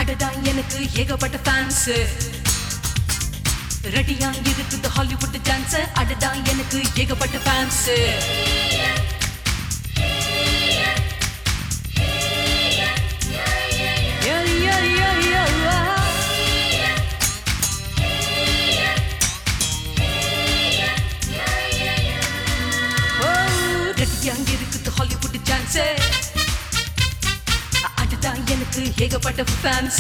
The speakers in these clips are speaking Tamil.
அடடா எனக்கு ஏகப்பட்ட ஃபேன்ஸ் ரெடியா இருக்குது ஹாலிவுட் டான்ஸ் அடடா எனக்கு ஏகப்பட்ட ஃபேன்ஸ் ரெடியா இருக்குது ஹாலிவுட் டான்ஸ் அடடா எனக்கு ஏகப்பட்ட fans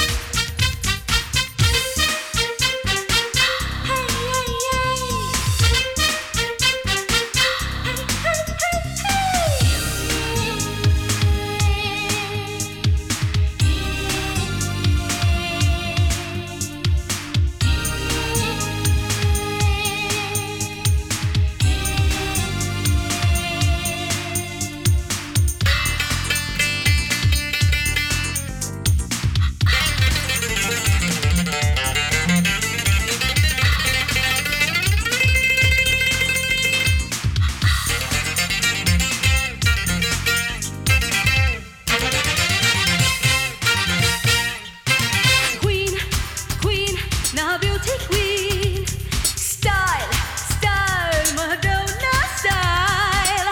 Queen, queen, now beauty queen. Style, style, Madonna style.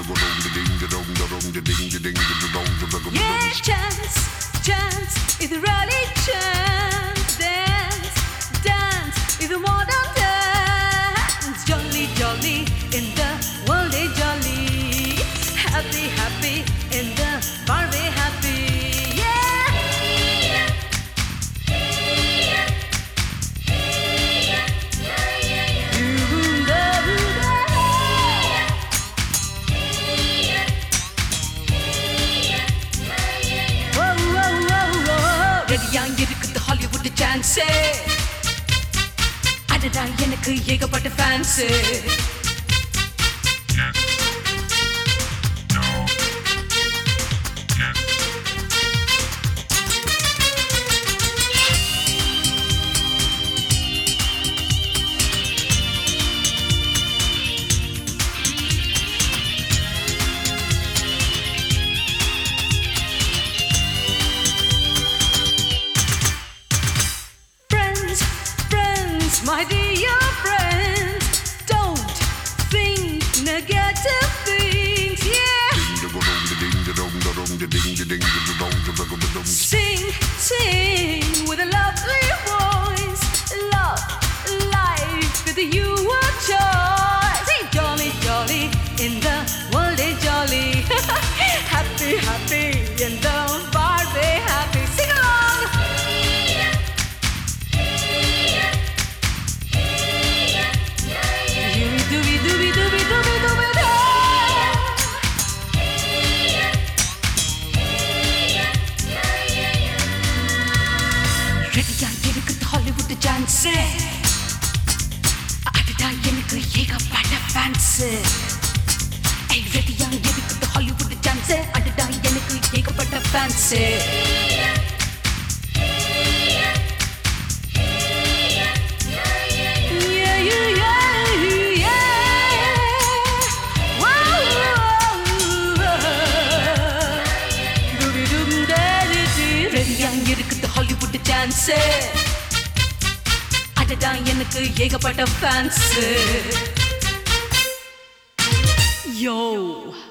Yeah, chance, chance, is a really chance. Dance, dance, is a modern dance. Jolly, jolly, in the world is jolly. Happy, happy, in the Barbie happy. Yeah. ரெடியா இருக்குது ஹாலிவுட் சான்ஸ் அடடா எனக்கு ஏகப்பட்ட fans Friends, friends, my dear friends, don't think negative things. Yeah, sing, sing with a lovely voice. Love, life with you a choice. Sing jolly, jolly in the world is jolly. happy, happy in the Barbie happy. Sing along. Dooby dooby dooby dooby dooby dooby doo. ரெடியா இருக்குது ஹாலிவுட் சான்ஸ் அடடா எனக்கு ஏகப்பட்ட ஃபேன்ஸ் ரெடியா இருக்குது ஹாலிவுட் சான்ஸ் அடடா எனக்கு ஏகப்பட்ட fans Yeah, yeah, yeah, yeah. Wow, ரெடியா இருக்குது ஹாலிவுட் டான்ஸ் அடடா எனக்கு ஏகப்பட்ட ஃபேன்ஸ் யோ